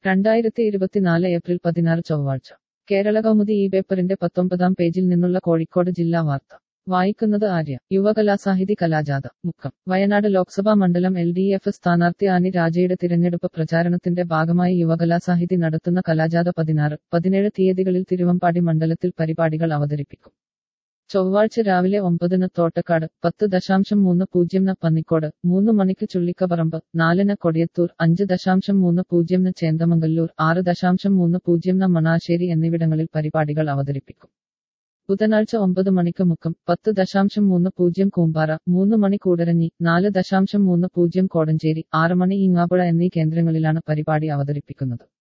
രണ്ടായിരത്തി ഇരുപത്തിനാല് ഏപ്രിൽ പതിനാറ് ചൊവ്വാഴ്ച കേരള കൗമുദി ഈ പേപ്പറിന്റെ പത്തൊമ്പതാം പേജിൽ നിന്നുള്ള കോഴിക്കോട് ജില്ലാ വാർത്ത വായിക്കുന്നത് ആര്യ യുവകലാസാഹിതി കലാജാഥ മുക്കം വയനാട് ലോക്സഭാ മണ്ഡലം എൽ ഡി എഫ് സ്ഥാനാർത്ഥി ആനി രാജയുടെ തിരഞ്ഞെടുപ്പ് പ്രചാരണത്തിന്റെ ഭാഗമായി യുവകലാസാഹിതി നടത്തുന്ന കലാജാഥ പതിനാറ് പതിനേഴ് തീയതികളിൽ തിരുവമ്പാടി മണ്ഡലത്തിൽ പരിപാടികൾ അവതരിപ്പിക്കും ചൊവ്വാഴ്ച രാവിലെ ഒമ്പതിന് തോട്ടക്കാട് പത്ത് ദശാംശം മൂന്ന് പൂജ്യം പന്നിക്കോട് മൂന്ന് മണിക്ക് ചുള്ളിക്കപറമ്പ് നാലിന് കൊടിയത്തൂർ അഞ്ച് ദശാംശം മൂന്ന് പൂജ്യം ചേന്ദമംഗല്ലൂർ ആറ് ദശാംശം മൂന്ന് പൂജ്യം മണാശ്ശേരി എന്നിവിടങ്ങളിൽ പരിപാടികൾ അവതരിപ്പിക്കും ബുധനാഴ്ച ഒമ്പത് മണിക്ക് മുക്കം പത്ത് ദശാംശം മൂന്ന് പൂജ്യം കൂമ്പാറ മൂന്ന് മണി കൂടരഞ്ഞി നാല് ദശാംശം മൂന്ന് പൂജ്യം കോടഞ്ചേരി ആറ് മണി ഈങ്ങാപ്പുഴ എന്നീ കേന്ദ്രങ്ങളിലാണ് പരിപാടി അവതരിപ്പിക്കുന്നത്